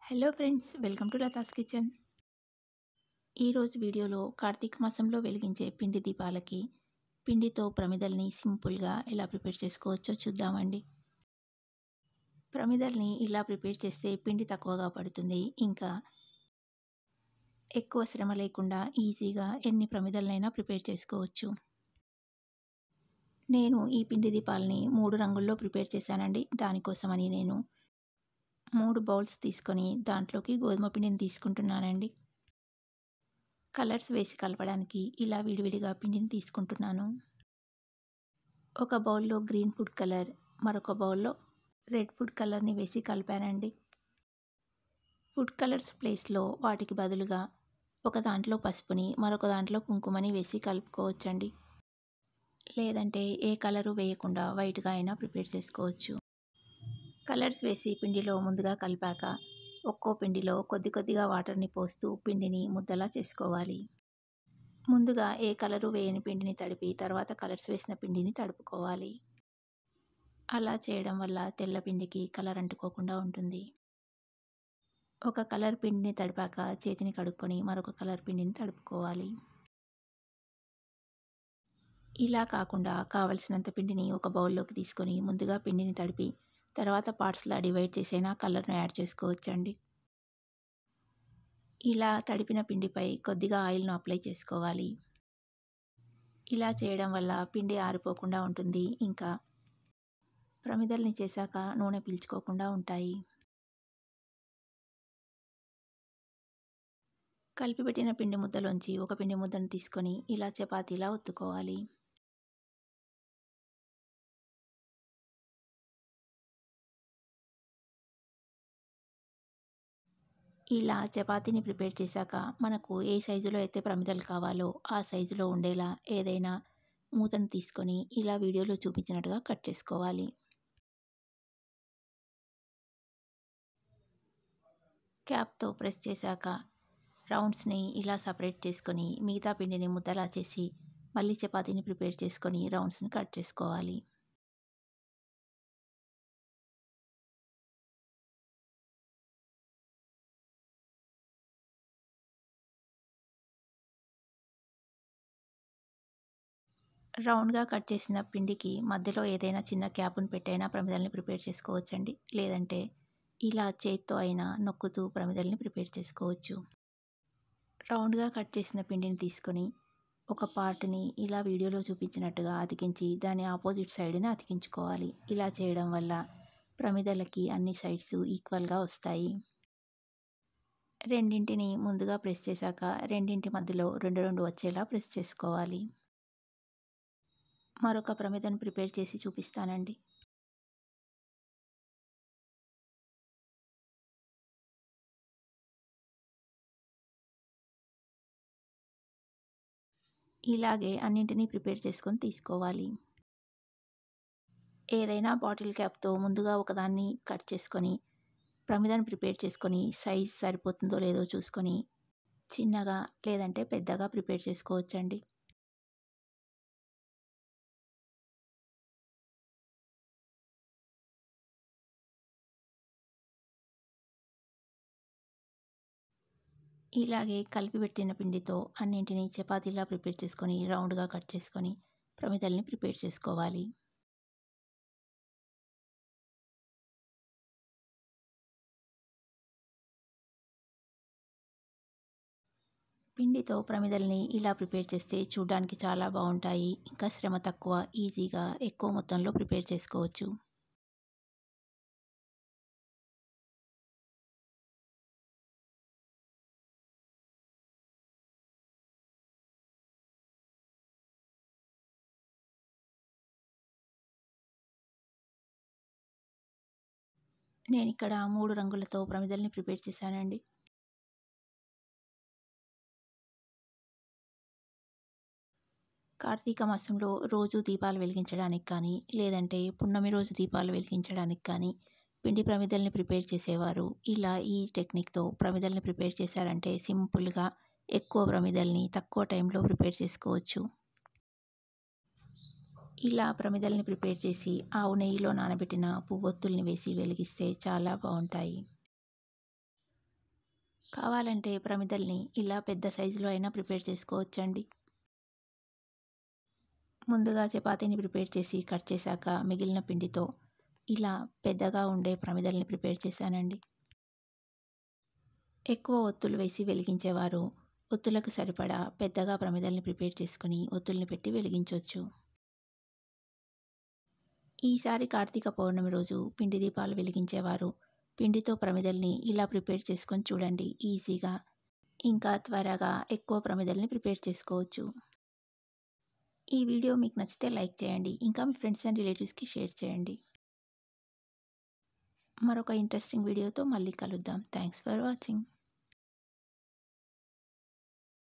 hello friends welcome to Latha's kitchen ఈరోజు వీడియోలో కార్తీక మాసంలో వెలిగించే పిండి దీపాలకి పిండితో ప్రమిదల్ని సింపుల్గా ఎలా ప్రిపేర్ చేసుకోవచ్చో చూద్దామండి ప్రమిదల్ని ఇలా ప్రిపేర్ చేస్తే పిండి తక్కువగా పడుతుంది ఇంకా ఎక్కువ శ్రమ లేకుండా ఈజీగా ఎన్ని ప్రమిదలనైనా ప్రిపేర్ చేసుకోవచ్చు నేను ఈ పిండి దీపాలని మూడు రంగుల్లో ప్రిపేర్ చేశానండి దానికోసమని నేను మూడు బౌల్స్ తీసుకొని దాంట్లోకి గోధుమ పిండిని తీసుకుంటున్నానండి కలర్స్ వేసి కలపడానికి ఇలా విడివిడిగా పిండిని తీసుకుంటున్నాను ఒక బౌల్లో గ్రీన్ ఫుడ్ కలర్ మరొక బౌల్లో రెడ్ ఫుడ్ కలర్ని వేసి కలిపానండి ఫుడ్ కలర్స్ ప్లేస్లో వాటికి బదులుగా ఒక దాంట్లో పసుపుని మరొక దాంట్లో కుంకుమని వేసి కలుపుకోవచ్చండి లేదంటే ఏ కలరు వేయకుండా వైట్గా అయినా ప్రిపేర్ చేసుకోవచ్చు కలర్స్ వేసి పిండిలో ముందుగా కలిపాక ఒక్కో పిండిలో కొద్ది కొద్దిగా వాటర్ని పోస్తూ పిండిని ముద్దలా చేసుకోవాలి ముందుగా ఏ కలరు వేయని పిండిని తడిపి తర్వాత కలర్స్ వేసిన పిండిని తడుపుకోవాలి అలా చేయడం వల్ల తెల్ల పిండికి కలర్ అంటుకోకుండా ఉంటుంది ఒక కలర్ పిండిని తడిపాక చేతిని కడుక్కొని మరొక కలర్ పిండిని తడుపుకోవాలి ఇలా కాకుండా కావలసినంత పిండిని ఒక బౌల్లోకి తీసుకొని ముందుగా పిండిని తడిపి తర్వాత పార్ట్స్లా డివైడ్ చేసైనా కలర్ను యాడ్ చేసుకోవచ్చండి ఇలా తడిపిన పిండిపై కొద్దిగా ఆయిల్ను అప్లై చేసుకోవాలి ఇలా చేయడం వల్ల పిండి ఆరిపోకుండా ఉంటుంది ఇంకా ప్రమిదల్ని చేశాక నూనె పీల్చుకోకుండా ఉంటాయి కలిపిపెట్టిన పిండి ముద్దలోంచి ఒక పిండి ముద్దను తీసుకొని ఇలా చపాతీలా ఒత్తుకోవాలి ఇలా చపాతీని ప్రిపేర్ చేశాక మనకు ఏ సైజులో అయితే ప్రమిదలు కావాలో ఆ సైజులో ఉండేలా ఏదైనా మూతను తీసుకొని ఇలా వీడియోలో చూపించినట్టుగా కట్ చేసుకోవాలి క్యాప్తో ప్రెస్ చేశాక రౌండ్స్ని ఇలా సపరేట్ చేసుకొని మిగతా పిండిని ముద్దలా చేసి మళ్ళీ చపాతీని ప్రిపేర్ చేసుకొని రౌండ్స్ని కట్ చేసుకోవాలి రౌండ్గా కట్ చేసిన పిండికి మధ్యలో ఏదైనా చిన్న క్యాప్ను పెట్టైనా ప్రమిదల్ని ప్రిపేర్ చేసుకోవచ్చండి లేదంటే ఇలా చేత్తో అయినా నొక్కుతూ ప్రమిదల్ని ప్రిపేర్ చేసుకోవచ్చు రౌండ్గా కట్ చేసిన పిండిని తీసుకొని ఒక పార్ట్ని ఇలా వీడియోలో చూపించినట్టుగా అతికించి దాని ఆపోజిట్ సైడ్ని అతికించుకోవాలి ఇలా చేయడం వల్ల ప్రమిదలకి అన్ని సైడ్స్ ఈక్వల్గా వస్తాయి రెండింటిని ముందుగా ప్రెస్ చేశాక రెండింటి మధ్యలో రెండు రెండు వచ్చేలా ప్రెస్ చేసుకోవాలి మరొక ప్రమిదను ప్రిపేర్ చేసి చూపిస్తానండి ఇలాగే అన్నింటినీ ప్రిపేర్ చేసుకొని తీసుకోవాలి ఏదైనా బాటిల్ క్యాప్తో ముందుగా ఒకదాన్ని కట్ చేసుకొని ప్రమిదను ప్రిపేర్ చేసుకొని సైజ్ సరిపోతుందో లేదో చూసుకొని చిన్నగా లేదంటే పెద్దగా ప్రిపేర్ చేసుకోవచ్చండి ఇలాగే కలిపి పెట్టిన పిండితో అన్నింటినీ చపాతీలా ప్రిపేర్ చేసుకొని రౌండ్గా కట్ చేసుకొని ప్రమిదల్ని ప్రిపేర్ చేసుకోవాలి పిండితో ప్రమిదల్ని ఇలా ప్రిపేర్ చేస్తే చూడడానికి చాలా బాగుంటాయి ఇంకా శ్రమ తక్కువ ఈజీగా ఎక్కువ మొత్తంలో ప్రిపేర్ చేసుకోవచ్చు నేను ఇక్కడ మూడు రంగులతో ప్రమిదల్ని ప్రిపేర్ చేశానండి కార్తీక మాసంలో రోజు దీపాలు వెలిగించడానికి కానీ లేదంటే పున్నమి రోజు దీపాలు వెలిగించడానికి కానీ పిండి ప్రమిదల్ని ప్రిపేర్ చేసేవారు ఇలా ఈ టెక్నిక్తో ప్రమిదల్ని ప్రిపేర్ చేశారంటే సింపుల్గా ఎక్కువ ప్రమిదల్ని తక్కువ టైంలో ప్రిపేర్ చేసుకోవచ్చు ఇలా ప్రమిదల్ని ప్రిపేర్ చేసి ఆవు నెయ్యిలో నానబెట్టిన పువ్వొత్తుల్ని వేసి వెలిగిస్తే చాలా బాగుంటాయి కావాలంటే ప్రమిదల్ని ఇలా పెద్ద సైజులో అయినా ప్రిపేర్ చేసుకోవచ్చండి ముందుగా చపాతీని ప్రిపేర్ చేసి కట్ చేశాక మిగిలిన పిండితో ఇలా పెద్దగా ఉండే ప్రమిదల్ని ప్రిపేర్ చేశానండి ఎక్కువ ఒత్తులు వేసి వెలిగించేవారు ఒత్తులకు సరిపడా పెద్దగా ప్రమిదల్ని ప్రిపేర్ చేసుకుని ఒత్తుల్ని పెట్టి వెలిగించవచ్చు ఈసారి కార్తీక పౌర్ణమి రోజు పిండి దీపాలు వెలిగించేవారు పిండితో ప్రమిదల్ని ఇలా ప్రిపేర్ చేసుకొని చూడండి ఈజీగా ఇంకా త్వరగా ఎక్కువ ప్రమిదల్ని ప్రిపేర్ చేసుకోవచ్చు ఈ వీడియో మీకు నచ్చితే లైక్ చేయండి ఇంకా మీ ఫ్రెండ్స్ అండ్ రిలేటివ్స్కి షేర్ చేయండి మరొక ఇంట్రెస్టింగ్ వీడియోతో మళ్ళీ కలుద్దాం థ్యాంక్స్ ఫర్ వాచింగ్